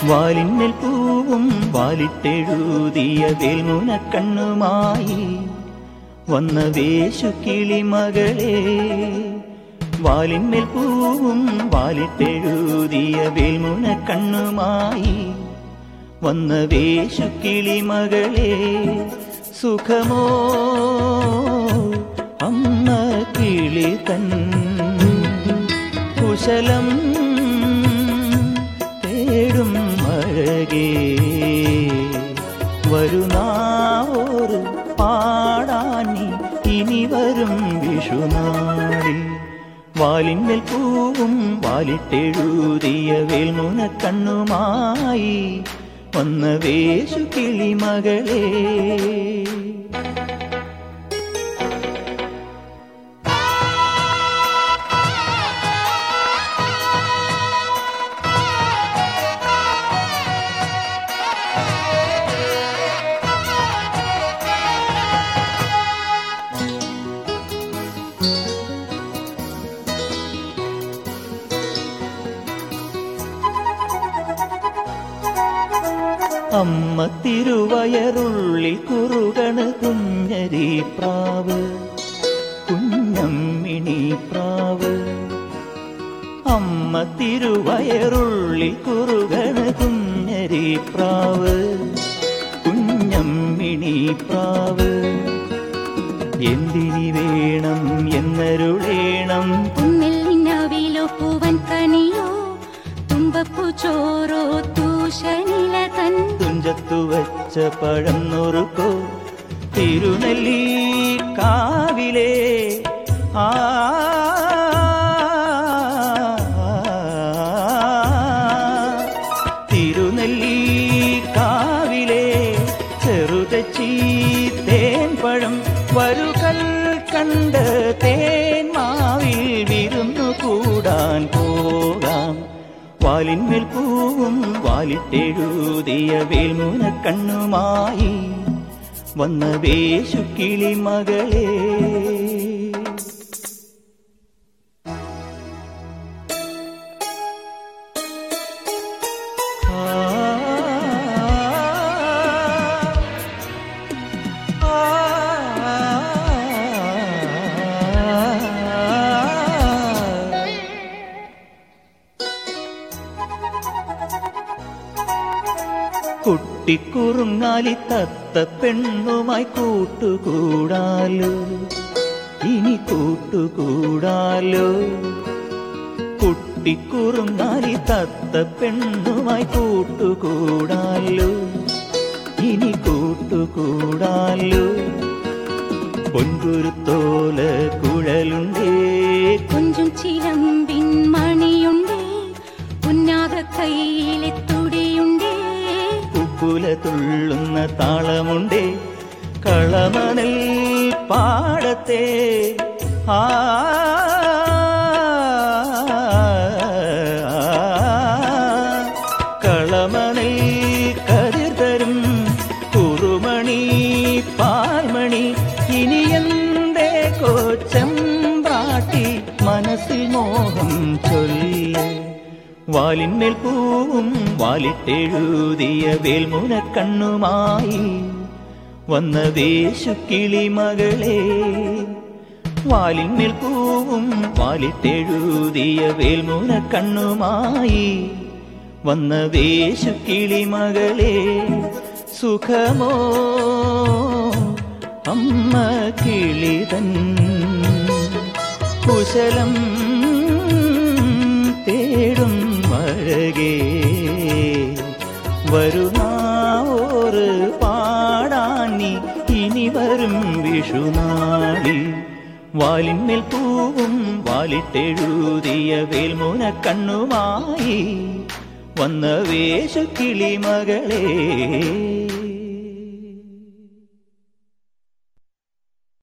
വാലിന്നൽ പൂവും വാലിട്ടെഴുതിയ വേൽമുന കണ്ണുമായി വന്ന വേശു കിളിമകളെ വാലിന്മേൽ പൂവും വാലിട്ടെഴുതിയ വേൽമുന കണ്ണുമായി വന്ന വേശു കിളിമകളെ സുഖമോ അമ്മ കിളി തൻ കുശലം തേടും അഴകേ വരുന്നാവോറ് പാടാനി ഇനി വരും വിഷുനാളിൽ വാലിന്മേൽ പൂവും വാലിട്ടെഴുതിയ വേൽമുന കണ്ണുമായി വന്ന വേശു കിളിമകളേ അമ്മ തിരുവയറുള്ളിൽ കുറുകണ് കുഞ്ഞരി പ്രാവ് കുഞ്ഞമ്മിണി പ്രാവ് അമ്മ തിരുവയറുള്ളിൽ കുറുകണ് കുഞ്ഞരി പ്രാവ് കുഞ്ഞമ്മിണി പ്രാവ് എന്തിനി വേണം എന്നരുളേണം ഉന്നിൽ നിന്നവിലോ പൂവൻ കനിയോ തുമ്പപ്പൂ ചോറോ തൂഷനില തൻ തുഞ്ചത്തു വച്ച പഴം നുറുക്കോ തിരുനെല്ലി കാവിലെ ആ തിരുനെല്ലി കാവിലെ ചെറുതച്ചി തേൻ പഴം വരുകൽ കണ്ട് തേൻ മാവിൽ വിരുന്നു കൂടാൻ പോകാം വാലിന്മേൽ പൂവും വാലിട്ടെഴുതിയ വേൽമുന കണ്ണുമായി വന്ന വേശു കിളിമകളേ കുട്ടിക്കുറുങ്ങാലി തത്ത പെണ്ണുമായി കൂട്ടുകൂടാലോ ഇനി കൂട്ടുകൂടാലോ കുട്ടിക്കുറുങ്ങാലി തത്ത പെണ്ണുമായി കൂട്ടുകൂടാലോ ഇനി കൂട്ടുകൂടാലോ പൊൻകുരുത്തോല കുഴലുണ്ടേ കൊഞ്ചും ചിലമ്പിൻ മണിയുണ്ടേ ഉന്നാക കയ്യിലെ തുടിയുണ്ടേ കുക്കുല തുള്ളുന്ന താളമുണ്ടേ കളമണൽ പാടത്തെ ആ കളമണൽ കതിർ തരും കുറുമണി പാൽമണി ഇനി എന്തേ കോച്ചമ്പാട്ടി മനസ്സിൽ മോഹം ചൊല്ല വാലിന്മേൽ പൂവും വാലിട്ടെഴുതിയ വേൽമുന കണ്ണുമായി വന്ന വേശു കിളിമകളെ വാലിന്മേൽ പൂവും വാലിട്ടെഴുതിയ വേൽമുന കണ്ണുമായി വന്ന വേശു കിളിമകളെ സുഖമോ അമ്മ കിളിതൻ കുശലം തേടും അഴകേ വരുമാവോറ് പാടാനി ഇനി വരും വിഷുനാളിൽ വാലിന്മേൽ പൂവും വാലിട്ടെഴുതിയ വേൽമുന കണ്ണുമായി വന്ന വേശു കിളിമകളേ